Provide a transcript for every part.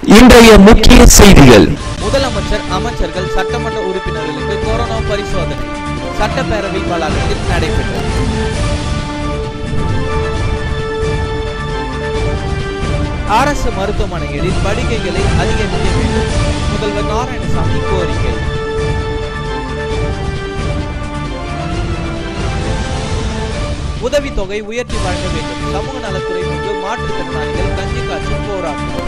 இன்றைய முக்கிய செய்திகள் முதலமைச்சர் அமைச்சர்கள் சட்டமன்ற உறுப்பினர்களுக்கு கொரோனா பரிசோதனை சட்டப்பேரவை வளாகத்தில் நடைபெற்றது அரசு மருத்துவமனைகளில் படுக்கைகளை அதிகரிக்க வேண்டும் முதல்வர் நாராயணசாமி கோரிக்கை உதவித்தொகை உயர்த்தி வழங்க வேண்டும் சமூக நலத்துறை முன்பு மாற்றுத்திறனாளிகள் கஞ்சி காய்ச்சும் போராட்டம்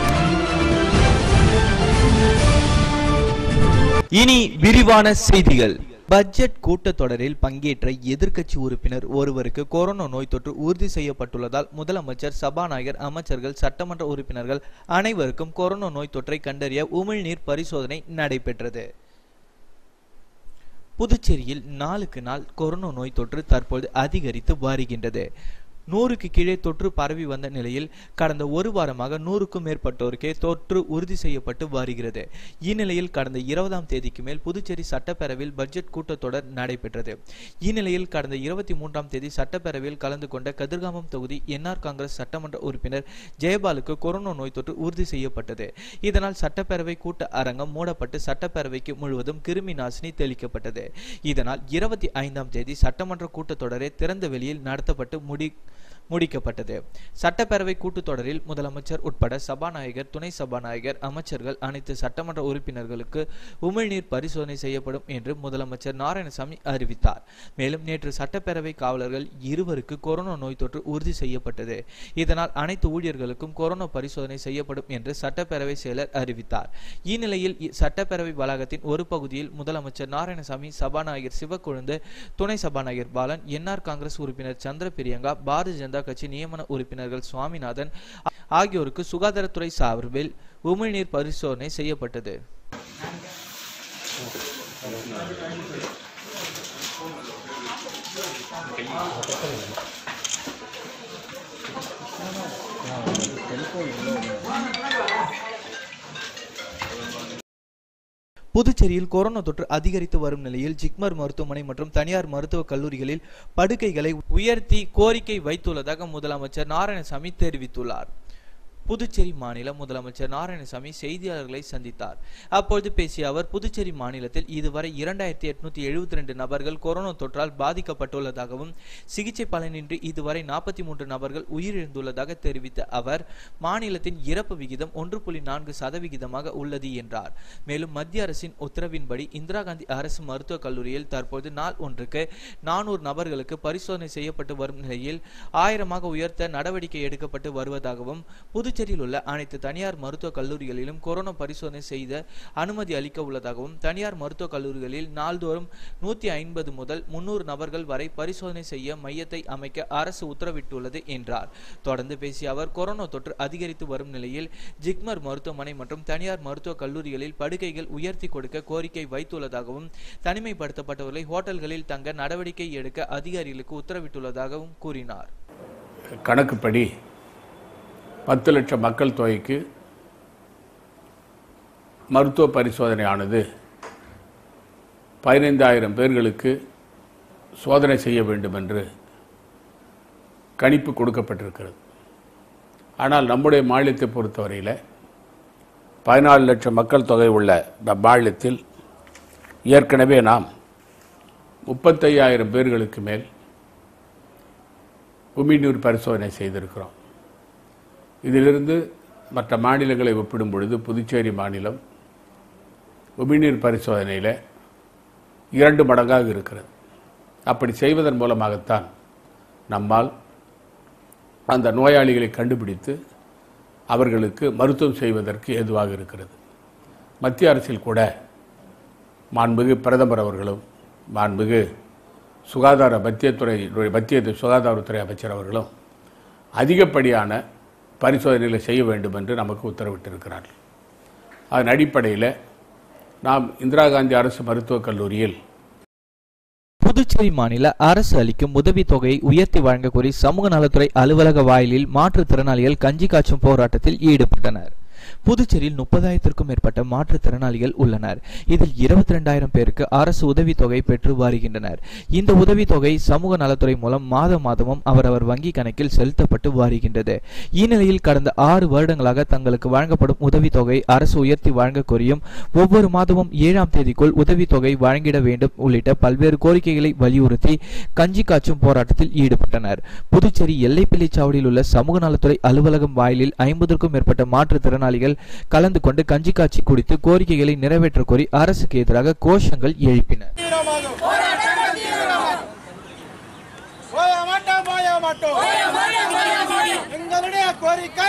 இனி விரிவான செய்திகள் பட்ஜெட் கூட்டத்தொடரில் பங்கேற்ற எதிர்க்கட்சி உறுப்பினர் ஒருவருக்கு கொரோனா நோய் தொற்று உறுதி செய்யப்பட்டுள்ளதால் முதலமைச்சர் சபாநாயகர் அமைச்சர்கள் சட்டமன்ற உறுப்பினர்கள் அனைவருக்கும் கொரோனா நோய் தொற்றை கண்டறிய உமிழ்நீர் பரிசோதனை நடைபெற்றது புதுச்சேரியில் நாளுக்கு நாள் கொரோனா நோய் தொற்று தற்போது அதிகரித்து வருகின்றது நூறுக்கு கீழே தொற்று பரவி வந்த நிலையில் கடந்த ஒரு வாரமாக நூறுக்கும் மேற்பட்டோருக்கே தொற்று உறுதி செய்யப்பட்டு வருகிறது இந்நிலையில் கடந்த இருபதாம் தேதிக்கு மேல் புதுச்சேரி சட்டப்பேரவையில் பட்ஜெட் கூட்டத்தொடர் நடைபெற்றது இந்நிலையில் கடந்த இருபத்தி மூன்றாம் தேதி சட்டப்பேரவையில் கலந்து கொண்ட கதிர்காமம் தொகுதி என்ஆர் காங்கிரஸ் சட்டமன்ற உறுப்பினர் ஜெயபாலுக்கு கொரோனா நோய் தொற்று உறுதி செய்யப்பட்டது இதனால் சட்டப்பேரவை கூட்ட அரங்கம் மூடப்பட்டு சட்டப்பேரவைக்கு முழுவதும் கிருமி நாசினி தெளிக்கப்பட்டது இதனால் இருபத்தி ஐந்தாம் தேதி சட்டமன்ற கூட்டத்தொடரே திறந்த வெளியில் நடத்தப்பட்டு முடி முடிக்கப்பட்டது சட்டப்பேரவை கூட்டத்தொடரில் முதலமைச்சர் உட்பட சபாநாயகர் துணை சபாநாயகர் அமைச்சர்கள் அனைத்து சட்டமன்ற உறுப்பினர்களுக்கு உமிழ்நீர் பரிசோதனை செய்யப்படும் என்று முதலமைச்சர் நாராயணசாமி அறிவித்தார் மேலும் நேற்று சட்டப்பேரவை காவலர்கள் இருவருக்கு கொரோனா நோய் தொற்று உறுதி செய்யப்பட்டது இதனால் அனைத்து ஊழியர்களுக்கும் கொரோனா பரிசோதனை செய்யப்படும் என்று சட்டப்பேரவை செயலர் அறிவித்தார் இந்நிலையில் இ- சட்டப்பேரவை வளாகத்தின் ஒரு பகுதியில் முதலமைச்சர் நாராயணசாமி சபாநாயகர் சிவக்கொழுந்து துணை சபாநாயகர் பாலன் என்ஆர் காங்கிரஸ் உறுப்பினர் சந்திர பிரியங்கா பாரதிய ஜனதா கட்சி நியமன உறுப்பினர்கள் சுவாமிநாதன் ஆ- ஆகியோருக்கு சுகாதாரத்துறை சார்பில் உமிழ்நீர் பரிசோதனை செய்யப்பட்டது புதுச்சேரியில் கொரோனா தொற்று அதிகரித்து வரும் நிலையில் ஜிப்மர் மருத்துவமனை மற்றும் தனியார் மருத்துவக் கல்லூரிகளில் படுக்கைகளை உயர்த்தி கோரிக்கை வைத்துள்ளதாக முதலமைச்சர் நாராயணசாமி தெரிவித்துள்ளார் புதுச்சேரி மாநில முதலமைச்சர் நாராயணசாமி செய்தியாளர்களை சந்தித்தார் அப்பொழுது பேசிய அவர் புதுச்சேரி மாநிலத்தில் இதுவரை இரண்டாயிரத்தி எட்நூத்தி எழுபத்தி ரெண்டு நபர்கள் கொரோனா தொற்றால் பாதிக்கப்பட்டுள்ளதாகவும் சிகிச்சை பலனின்றி இதுவரை நாற்பத்தி மூன்று நபர்கள் உயிரிழந்துள்ளதாக தெரிவித்த அவர் மாநிலத்தின் இறப்பு விகிதம் ஒன்று புள்ளி நான்கு சதவிகிதமாக உள்ளது என்றார் மேலும் மத்திய அரசின் உத்தரவின்படி இந்திரா காந்தி அரசு மருத்துவக் கல்லூரியில் தற்போது நாள் ஒன்றுக்கு நானூறு நபர்களுக்கு பரிசோதனை செய்யப்பட்டு வரும் நிலையில் ஆயிரமாக உயர்த்த நடவடிக்கை எடுக்கப்பட்டு வருவதாகவும் புதுச்சேரியில் உள்ள அனைத்து தனியார் மருத்துவக் கல்லூரிகளிலும் கொரோனா பரிசோதனை செய்த அனுமதி அளிக்க உள்ளதாகவும் தனியார் மருத்துவக் கல்லூரிகளில் நாள்தோறும் நூத்தி ஐம்பது முதல் முன்னூறு நபர்கள் வரை பரிசோதனை செய்ய மையத்தை அமைக்க அரசு உத்தரவிட்டுள்ளது என்றார் தொடர்ந்து பேசிய அவர் கொரோனா தொற்று அதிகரித்து வரும் நிலையில் ஜிப்மர் மருத்துவமனை மற்றும் தனியார் மருத்துவக் கல்லூரிகளில் படுக்கைகள் உயர்த்தி கொடுக்க கோரிக்கை வைத்துள்ளதாகவும் தனிமைப்படுத்தப்பட்டவர்களை ஹோட்டல்களில் தங்க நடவடிக்கை எடுக்க அதிகாரிகளுக்கு உத்தரவிட்டுள்ளதாகவும் கூறினார் கணக்குப்படி பத்து லட்சம் மக்கள் தொகைக்கு மருத்துவ பரிசோதனையானது பதினைந்தாயிரம் பேர்களுக்கு சோதனை செய்ய வேண்டும் என்று கணிப்பு கொடுக்கப்பட்டிருக்கிறது ஆனால் நம்முடைய மாநிலத்தை பொறுத்தவரையில் பதினாலு லட்சம் மக்கள் தொகை உள்ள இந்த மாநிலத்தில் ஏற்கனவே நாம் முப்பத்தையாயிரம் பேர்களுக்கு மேல் உமிழ்நீர் பரிசோதனை செய்திருக்கிறோம் இதிலிருந்து மற்ற மாநிலங்களை ஒப்பிடும் பொழுது புதுச்சேரி மாநிலம் உமிழ்நீர் பரிசோதனையில் இரண்டு மடங்காக இருக்கிறது அப்படி செய்வதன் மூலமாகத்தான் நம்மால் அந்த நோயாளிகளை கண்டுபிடித்து அவர்களுக்கு மருத்துவம் செய்வதற்கு ஏதுவாக இருக்கிறது மத்திய அரசில் கூட மாண்புமிகு பிரதமர் அவர்களும் மாண்புமிகு சுகாதார மத்தியத்துறை மத்திய சுகாதாரத்துறை அமைச்சர் அவர்களும் அதிகப்படியான பரிசோதனைகளை செய்ய வேண்டும் என்று நமக்கு உத்தரவிட்டிருக்கிறார்கள் அதன் அடிப்படையில் நாம் இந்திரா காந்தி அரசு மருத்துவக் கல்லூரியில் புதுச்சேரி மாநில அரசு அளிக்கும் உதவித் தொகையை உயர்த்தி வழங்க கோரி சமூக நலத்துறை அலுவலக வாயிலில் மாற்றுத்திறனாளிகள் கஞ்சி காய்ச்சும் போராட்டத்தில் ஈடுபட்டனர் புதுச்சேரியில் முப்பதாயிரத்திற்கும் மேற்பட்ட மாற்றுத்திறனாளிகள் உள்ளனர் இதில் இருபத்தி ரெண்டாயிரம் பேருக்கு அரசு உதவித்தொகை பெற்று வருகின்றனர் இந்த உதவித்தொகை சமூக நலத்துறை மூலம் மாத மாதமும் அவரவர் வங்கி கணக்கில் செலுத்தப்பட்டு வருகின்றது இந்நிலையில் கடந்த ஆறு வருடங்களாக தங்களுக்கு வழங்கப்படும் உதவித்தொகை அரசு உயர்த்தி வழங்க கோரியும் ஒவ்வொரு மாதமும் ஏழாம் தேதிக்குள் உதவித்தொகை வழங்கிட வேண்டும் உள்ளிட்ட பல்வேறு கோரிக்கைகளை வலியுறுத்தி கஞ்சி காய்ச்சும் போராட்டத்தில் ஈடுபட்டனர் புதுச்சேரி எல்லைப்பிள்ளைச்சாவடியில் உள்ள சமூக நலத்துறை அலுவலகம் வாயிலில் ஐம்பதுக்கும் மேற்பட்ட மாற்றுத்திறனாளிகள் கலந்து கொண்டு கஞ்சி காய்ச்சி குடித்து கோரிக்கைகளை நிறைவேற்ற கோரி அரசுக்கு எதிராக கோஷங்கள் எழுப்பினர் தீவிரமாகும் ஓய மாட்டோம் ஓய மாட்டோம் எங்களுடைய கோரிக்கை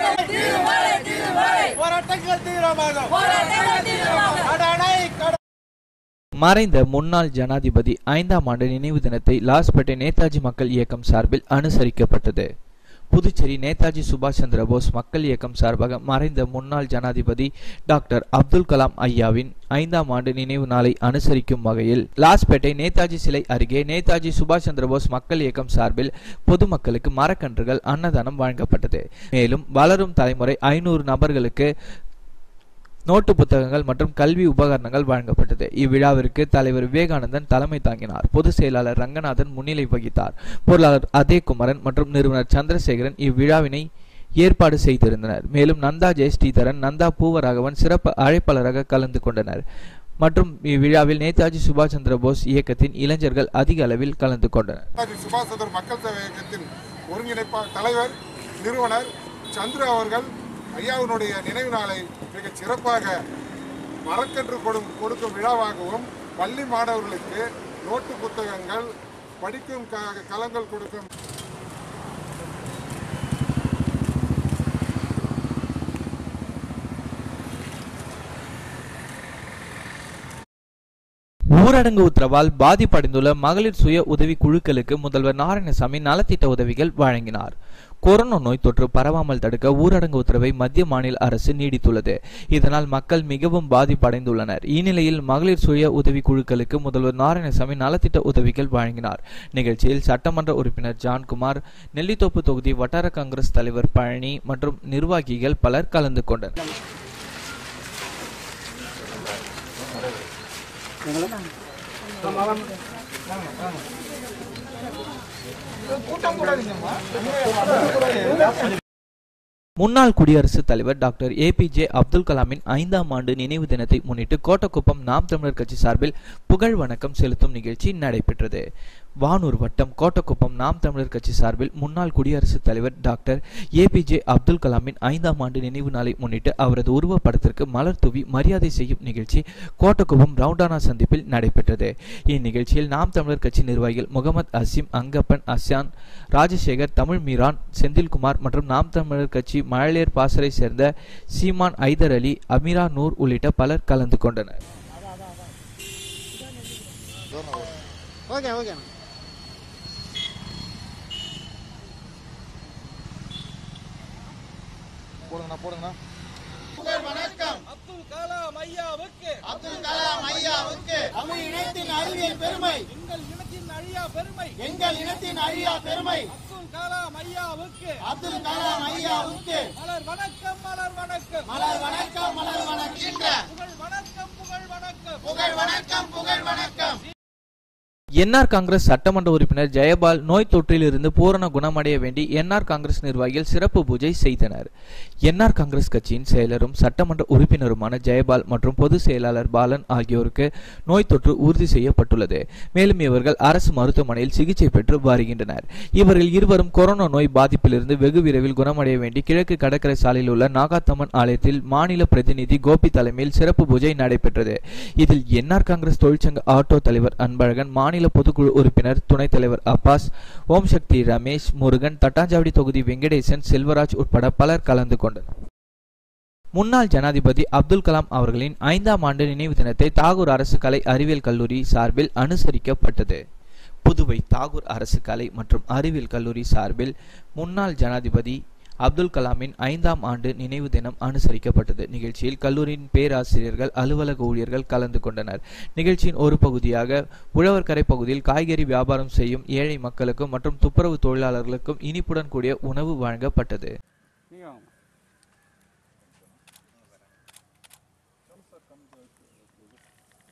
போராட்டங்கள் தீவிரமாகும் கடனை கட- மறைந்த முன்னாள் ஜனாதிபதி ஐந்தாம் ஆண்டு நினைவு தினத்தை லாஸ்பேட்டை நேதாஜி மக்கள் இயக்கம் சார்பில் அனுசரிக்கப்பட்டது புதுச்சேரி நேதாஜி சுபாஷ் சந்திர போஸ் மக்கள் இயக்கம் சார்பாக மறைந்த முன்னாள் ஜனாதிபதி டாக்டர் அப்துல் கலாம் ஐயாவின் ஐந்தாம் ஆண்டு நினைவு நாளை அனுசரிக்கும் வகையில் லாஸ்பேட்டை நேதாஜி சிலை அருகே நேதாஜி சுபாஷ் சந்திர போஸ் மக்கள் இயக்கம் சார்பில் பொதுமக்களுக்கு மரக்கன்றுகள் அன்னதானம் வழங்கப்பட்டது மேலும் வளரும் தலைமுறை ஐநூறு நபர்களுக்கு நோட்டு புத்தகங்கள் மற்றும் கல்வி உபகரணங்கள் வழங்கப்பட்டது இவ்விழாவிற்கு தலைவர் விவேகானந்தன் தலைமை தாங்கினார் பொதுச் செயலாளர் ரங்கநாதன் முன்னிலை வகித்தார் பொருளாளர் அதேகுமரன் மற்றும் நிறுவனர் சந்திரசேகரன் இவ்விழாவினை ஏற்பாடு செய்திருந்தனர் மேலும் நந்தா ஜெய ஸ்ரீதரன் நந்தா பூவராகவன் சிறப்பு அழைப்பாளராக கலந்து கொண்டனர் மற்றும் இவ்விழாவில் நேதாஜி சுபாஷ் சந்திர போஸ் இயக்கத்தின் இளைஞர்கள் அதிக அளவில் கலந்து கொண்டனர் நேதாஜி சுபாஷ் சந்திர மக்கள் சேவை இயக்கத்தின் ஒருங்கிணைப்பா தலைவர் நிறுவனர் சந்திர அவர்கள் ஐயாவினுடைய நினைவு நாளை மிகச் சிறப்பாக மரக்கன்று கொடும் கொடுக்கும் விழாவாகவும் பள்ளி மாணவர்களுக்கு நோட்டு புத்தகங்கள் படிக்கும் க- கலங்கள் கொடுக்கும் ஊரடங்கு உத்தரவால் பாதிப்படைந்துள்ள மகளிர் சுய உதவி குழுக்களுக்கு முதல்வர் நாராயணசாமி நலத்திட்ட உதவிகள் வழங்கினார் கொரோனா நோய் தொற்று பரவாமல் தடுக்க ஊரடங்கு உத்தரவை மத்திய மாநில அரசு நீடித்துள்ளது இதனால் மக்கள் மிகவும் பாதிப்படைந்துள்ளனர் இந்நிலையில் மகளிர் சுய உதவி குழுக்களுக்கு முதல்வர் நாராயணசாமி நலத்திட்ட உதவிகள் வழங்கினார் நிகழ்ச்சியில் சட்டமன்ற உறுப்பினர் ஜான்குமார் நெல்லித்தோப்பு தொகுதி வட்டார காங்கிரஸ் தலைவர் பழனி மற்றும் நிர்வாகிகள் பலர் கலந்து கொண்டனர் முன்னாள் குடியரசுத் தலைவர் டாக்டர் ஏபிஜே அப்துல் கலாமின் ஐந்தாம் ஆண்டு நினைவு தினத்தை முன்னிட்டு கோட்டக்குப்பம் நாம் தமிழர் கட்சி சார்பில் புகழ் வணக்கம் செலுத்தும் நிகழ்ச்சி நடைபெற்றது வானூர் வட்டம் கோட்டக்குப்பம் நாம் தமிழர் கட்சி சார்பில் முன்னாள் குடியரசுத் தலைவர் டாக்டர் ஏபிஜே அப்துல் கலாமின் ஐந்தாம் ஆண்டு நினைவு நாளை முன்னிட்டு அவரது உருவப்படத்திற்கு மலர் தூவி மரியாதை செய்யும் நிகழ்ச்சி கோட்டக்குப்பம் ரவுண்டானா சந்திப்பில் நடைபெற்றது இந்நிகழ்ச்சியில் நாம் தமிழர் கட்சி நிர்வாகிகள் முகமது அசீம் அங்கப்பன் அஸ்யான் ராஜசேகர் தமிழ் மீரான் செந்தில்குமார் மற்றும் நாம் தமிழர் கட்சி மழலையர் பாசறை சேர்ந்த சீமான் ஐதர் அலி அமீரா நூர் உள்ளிட்ட பலர் கலந்து கொண்டனர் ஓகே ஓகே போடுங்கண்ணா போடுங்கண்ணா அப்துல் கலாம் ஐயாவுக்கு அப்துல் கலாம் ஐயாவுக்கு தமிழ் இனத்தின் அறிவியல் பெருமை எங்கள் இனத்தின் அழியா பெருமை எங்கள் இனத்தின் அழியா பெருமை அப்துல் கலாம் ஐயாவுக்கு அப்துல் கலாம் ஐயாவுக்கு மலர் வணக்கம் மலர் வணக்கம் மலர் வணக்கம் மலர் வணக்கம் புகழ் வணக்கம் புகழ் வணக்கம் புகழ் வணக்கம் புகழ் வணக்கம் என்ஆர் காங்கிரஸ் சட்டமன்ற உறுப்பினர் ஜெயபால் நோய் தொற்றிலிருந்து பூரண குணமடைய வேண்டி என்ஆர் காங்கிரஸ் நிர்வாகிகள் சிறப்பு பூஜை செய்தனர் என்ஆர் காங்கிரஸ் கட்சியின் செயலரும் சட்டமன்ற உறுப்பினருமான ஜெயபால் மற்றும் பொதுச் செயலாளர் பாலன் ஆகியோருக்கு நோய் தொற்று உறுதி செய்யப்பட்டுள்ளது மேலும் இவர்கள் அரசு மருத்துவமனையில் சிகிச்சை பெற்று வருகின்றனர் இவர்கள் இருவரும் கொரோனா நோய் பாதிப்பிலிருந்து வெகு விரைவில் குணமடைய வேண்டி கிழக்கு கடற்கரை சாலையில் உள்ள நாகாத்தம்மன் ஆலயத்தில் மாநில பிரதிநிதி கோபி தலைமையில் சிறப்பு பூஜை நடைபெற்றது இதில் என்ஆர் காங்கிரஸ் தொழிற்சங்க ஆட்டோ தலைவர் அன்பழகன் மாநில பொதுக்குழு உறுப்பினர் துணைத் தலைவர் அப்பாஸ் ஓம் சக்தி ரமேஷ் முருகன் தட்டாஞ்சாவடி தொகுதி வெங்கடேசன் செல்வராஜ் உட்பட பலர் கலந்து கொண்டனர் முன்னாள் ஜனாதிபதி அப்துல் கலாம் அவர்களின் ஐந்தாம் ஆண்டு நினைவு தினத்தை தாகூர் அரசு கலை அறிவியல் கல்லூரி சார்பில் அனுசரிக்கப்பட்டது புதுவை தாகூர் அரசு கலை மற்றும் அறிவியல் கல்லூரி சார்பில் முன்னாள் ஜனாதிபதி அப்துல் கலாமின் ஐந்தாம் ஆண்டு நினைவு தினம் அனுசரிக்கப்பட்டது நிகழ்ச்சியில் கல்லூரியின் பேராசிரியர்கள் அலுவலக ஊழியர்கள் கலந்து கொண்டனர் நிகழ்ச்சியின் ஒரு பகுதியாக உழவர்கரை பகுதியில் காய்கறி வியாபாரம் செய்யும் ஏழை மக்களுக்கும் மற்றும் துப்புரவு தொழிலாளர்களுக்கும் இனிப்புடன் கூடிய உணவு வழங்கப்பட்டது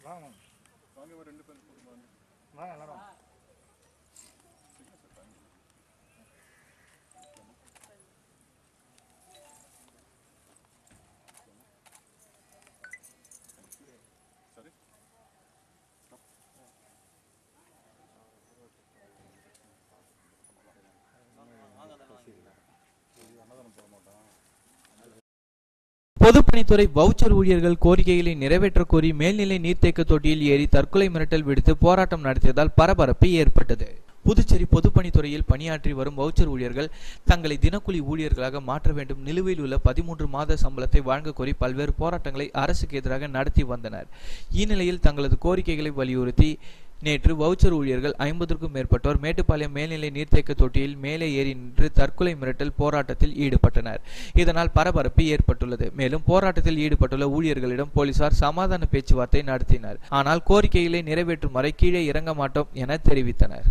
பொதுப்பணித்துறை வவுச்சர் ஊழியர்கள் கோரிக்கைகளை நிறைவேற்ற கோரி மேல்நிலை நீர்த்தேக்க தொட்டியில் ஏறி தற்கொலை மிரட்டல் விடுத்து போராட்டம் நடத்தியதால் பரபரப்பு ஏற்பட்டது புதுச்சேரி பொதுப்பணித்துறையில் பணியாற்றி வரும் வவுச்சர் ஊழியர்கள் தங்களை தினக்கூலி ஊழியர்களாக மாற்ற வேண்டும் நிலுவையில் உள்ள பதிமூன்று மாத சம்பளத்தை வழங்க கோரி பல்வேறு போராட்டங்களை அரசுக்கு எதிராக நடத்தி வந்தனர் இந்நிலையில் தங்களது கோரிக்கைகளை வலியுறுத்தி நேற்று வவுச்சர் ஊழியர்கள் ஐம்பதுக்கும் மேற்பட்டோர் மேட்டுப்பாளையம் மேல்நிலை நீர்த்தேக்க தொட்டியில் மேலே ஏறி நின்று தற்கொலை மிரட்டல் போராட்டத்தில் ஈடுபட்டனர் இதனால் பரபரப்பு ஏற்பட்டுள்ளது மேலும் போராட்டத்தில் ஈடுபட்டுள்ள ஊழியர்களிடம் போலீசார் சமாதான பேச்சுவார்த்தை நடத்தினர் ஆனால் கோரிக்கைகளை நிறைவேற்றும் வரை கீழே இறங்க மாட்டோம் என தெரிவித்தனர்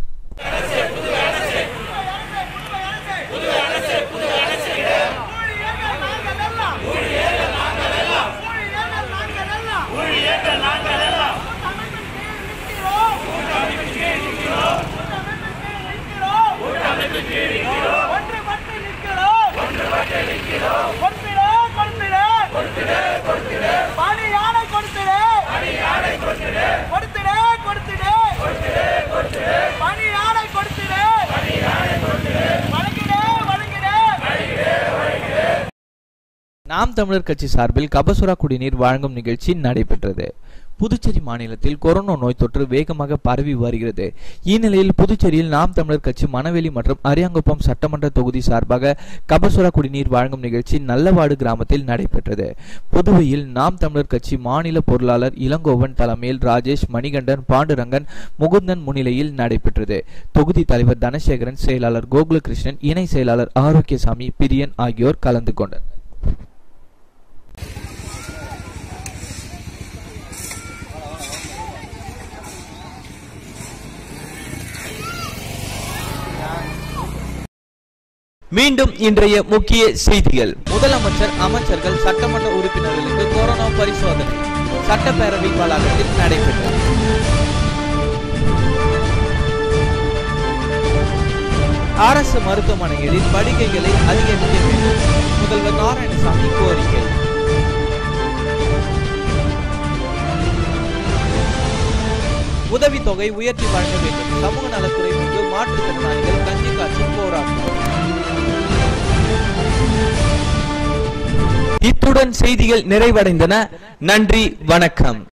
ஒன்றுபட்டு நிற்கிறோம் கொடுத்திடு கொடுத்திடு பணியானை கொடுத்திடு கொடுத்திடு கொடுத்திடு பணியானை கொடுத்திடு வழங்கிடு வழங்கிடு நாம் தமிழர் கட்சி சார்பில் கபசுரா குடிநீர் வழங்கும் நிகழ்ச்சி நடைபெற்றது புதுச்சேரி மாநிலத்தில் கொரோனா நோய் தொற்று வேகமாக பரவி வருகிறது இந்நிலையில் புதுச்சேரியில் நாம் தமிழர் கட்சி மணவெளி மற்றும் அரியாங்குப்பம் சட்டமன்ற தொகுதி சார்பாக கபசுரா குடிநீர் வழங்கும் நிகழ்ச்சி நல்லவாடு கிராமத்தில் நடைபெற்றது புதுவையில் நாம் தமிழர் கட்சி மாநில பொருளாளர் இளங்கோவன் தலைமையில் ராஜேஷ் மணிகண்டன் பாண்டுரங்கன் முகுந்தன் முன்னிலையில் நடைபெற்றது தொகுதி தலைவர் தனசேகரன் செயலாளர் கோகுலகிருஷ்ணன் இணை செயலாளர் ஆரோக்கியசாமி பிரியன் ஆகியோர் கலந்து கொண்டனர் மீண்டும் இன்றைய முக்கிய செய்திகள் முதலமைச்சர் அமைச்சர்கள் சட்டமன்ற உறுப்பினர்களுக்கு கொரோனா பரிசோதனை சட்டப்பேரவை வளாகத்தில் நடைபெற்றது அரசு மருத்துவமனைகளில் படுக்கைகளை அதிகரிக்க வேண்டும் முதல்வர் நாராயணசாமி கோரிக்கை உதவித்தொகை உயர்த்தி வழங்க வேண்டும் சமூக நலத்துறை முன்பு மாற்றுத்திறனாளிகள் கஞ்சி காட்சி போராட்டம் இத்துடன் செய்திகள் நிறைவடைந்தன நன்றி வணக்கம்